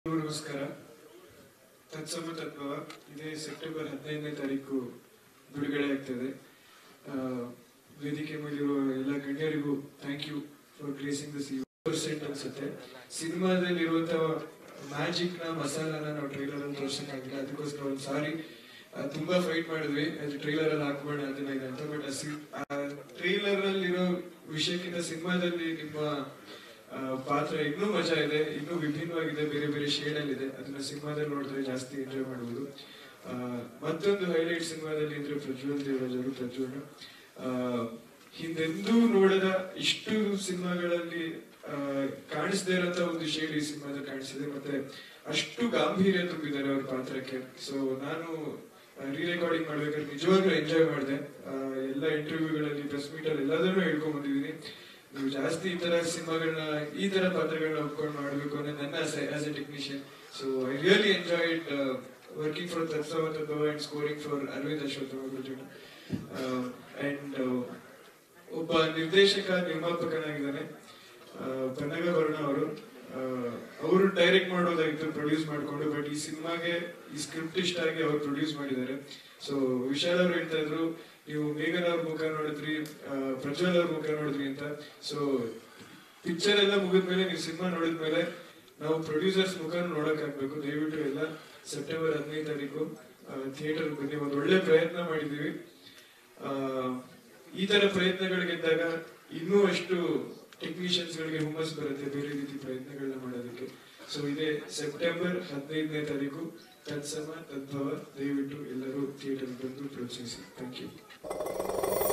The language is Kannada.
ನಮಸ್ಕಾರ ತತ್ಸಮ ತತ್ವ ಇದೇ ಸೆಪ್ಟೆಂಬರ್ ಹದಿನೈದನೇ ತಾರೀಕು ಬಿಡುಗಡೆ ಆಗ್ತದೆ ಆ, ವೇದಿಕೆ ಮೇಲಿರುವ ಎಲ್ಲ ಗಣ್ಯರಿಗೂ thank you for gracing this percent ಅನ್ಸುತ್ತೆ ಸಿನಿಮಾದಲ್ಲಿರುವಂತ ಮ್ಯಾಜಿಕ್ ನ ಮಸಾಲಾನ ನಾವು ಟ್ರೈಲರ್ ಅಲ್ಲಿ ತೋರ್ಸಕ್ಕಾಗಿಲ್ಲ ಅದಕ್ಕೋಸ್ಕರ ಒಂದು ಸಾರಿ ತುಂಬಾ ಫೈಟ್ ಮಾಡಿದ್ವಿ ಅದು ಟ್ರೈಲರ್ ಅಲ್ಲಿ ಹಾಕೋಣ ಅದನ್ನ ಇದೆ ಅಂತ ಬಟ್ ಟ್ರೈಲರ್ ಅಲ್ಲಿರೋ ವಿಷಯಕ್ಕಿಂತ ಸಿನಿಮಾದಲ್ಲಿ ನಿಮ್ಮ ಆ, ಪಾತ್ರ ಇನ್ನೂ ಮಜಾ ಇದೆ ಇನ್ನೂ ವಿಭಿನ್ನವಾಗಿದೆ ಬೇರೆ ಬೇರೆ ಶೇಡ್ ಅಲ್ಲಿ ಇದೆ ಅದನ್ನ ಸಿನಿಮಾದಲ್ಲಿ ನೋಡಿದ್ರೆ ಜಾಸ್ತಿ ಎಂಜಾಯ್ ಮಾಡಬಹುದು ಆ, ಮತ್ತೊಂದು ಹೈಲೈಟ್ ಸಿನಿಮಾದಲ್ಲಿ ಅಂದ್ರೆ ಪ್ರಜ್ವಲ್ ದೇವರಾಜ್ ಅವರು ಪ್ರಜ್ವಲ್ ಆ, ಹಿಂದೆಂದೂ ನೋಡದ ಇಷ್ಟು ಸಿನಿಮಾಗಳಲ್ಲಿ ಆ, ಕಾಣಿಸದೇ ಇರೋಂತ ಒಂದು ಶೇಡ್ ಈ ಸಿನಿಮಾದಲ್ಲಿ ಕಾಣಿಸಿದೆ ಮತ್ತೆ ಅಷ್ಟು ಗಾಂಭೀರ್ಯ ತುಂಬಿದ್ದಾರೆ ಅವ್ರ ಪಾತ್ರಕ್ಕೆ ಸೊ ನಾನು ರೀ ರೆಕಾರ್ಡಿಂಗ್ ಮಾಡ್ಬೇಕಾದ್ರೆ ನಿಜವಾಗ್ಲೂ ಎಂಜಾಯ್ ಮಾಡಿದೆ ಎಲ್ಲ ಇಂಟರ್ವ್ಯೂಗಳಲ್ಲಿ ಪ್ರೆಸ್ ಮೀಟ್ ಅಲ್ಲಿ ಎಲ್ಲದನ್ನೂ ಹೇಳ್ಕೊಂಡ್ ಬಂದಿದ್ದೀನಿ ನೀವು ಜಾಸ್ತಿ ಈ ತರ ಸಿನಿಮಾಗಳನ್ನ ಈ ತರ ಪಾತ್ರಗಳನ್ನ ಒಪ್ಕೊಂಡು ಮಾಡಬೇಕು ಅನ್ನೋ ನನ್ನ ಆಸೆ as a technician so I really enjoyed working for ತತ್ಸವ ತತ್ವ and scoring for Arvind Ashwatthama Gurujan and ಒಬ್ಬ ನಿರ್ದೇಶಕ ನಿರ್ಮಾಪಕನಾಗಿದ್ದಾನೆ ಆ, ಪನ್ನಗ ವರ್ಣ ಅವರು ಅವರು ಡೈರೆಕ್ಟ್ ಮಾಡೋದಾಗಿತ್ತು ಪ್ರೊಡ್ಯೂಸ್ ಮಾಡ್ಕೊಂಡು ಬಟ್ ಈ ಸಿನಿಮಾಗೆ ಈ ಸ್ಕ್ರಿಪ್ಟ್ ಇಷ್ಟ ಆಗಿ ಅವ್ರು ಪ್ರೊಡ್ಯೂಸ್ ಮಾಡಿದ್ದಾರೆ ಸೊ ವಿಶಾಲ್ ಅವ್ರು ಹೇಳ್ತಾ ಇದ್ರು ನೀವು ಮೇಘನ್ ಅವ್ರ ಮುಖ ನೋಡಿದ್ರಿ ಆ, ಪ್ರಜ್ವಲ್ ಅವ್ರ ಮುಖ ನೋಡಿದ್ರಿ ಅಂತ ಸೊ ಪಿಕ್ಚರ್ ಎಲ್ಲ ಮುಗಿದ್ಮೇಲೆ ನೀವು ಸಿನಿಮಾ ನೋಡಿದ್ಮೇಲೆ ನಾವು ಪ್ರೊಡ್ಯೂಸರ್ಸ್ ಮುಖ ನೋಡಕ್ ಆಗ್ಬೇಕು ದಯವಿಟ್ಟು ಎಲ್ಲ ಸೆಪ್ಟೆಂಬರ್ ಹದಿನೈದು ತಾರೀಕು ಥಿಯೇಟರ್ ಬನ್ನಿ ಒಂದು ಒಳ್ಳೆ ಪ್ರಯತ್ನ ಮಾಡಿದೀವಿ ಆ, ಈ ತರ ಪ್ರಯತ್ನಗಳಿಗಿದ್ದಾಗ ಇನ್ನೂ ಅಷ್ಟು ಟೆಕ್ನಿಷಿಯನ್ಸ್ ಗಳಿಗೆ ಹುಮ್ಮಸ್ ಬರುತ್ತೆ ಬೇರೆ ರೀತಿ ಪ್ರಯತ್ನಗಳನ್ನ ಮಾಡೋದಕ್ಕೆ ಸೊ ಇದೇ ಸೆಪ್ಟೆಂಬರ್ ಹದಿನೈದನೇ ತಾರೀಕು ತತ್ಸಮ ತದ್ಭವ ದಯವಿಟ್ಟು ಎಲ್ಲರೂ ಥಿಯೇಟರ್ ಬಂದು ಪ್ರೋತ್ಸಾಹಿಸಿ ಥ್ಯಾಂಕ್ ಯು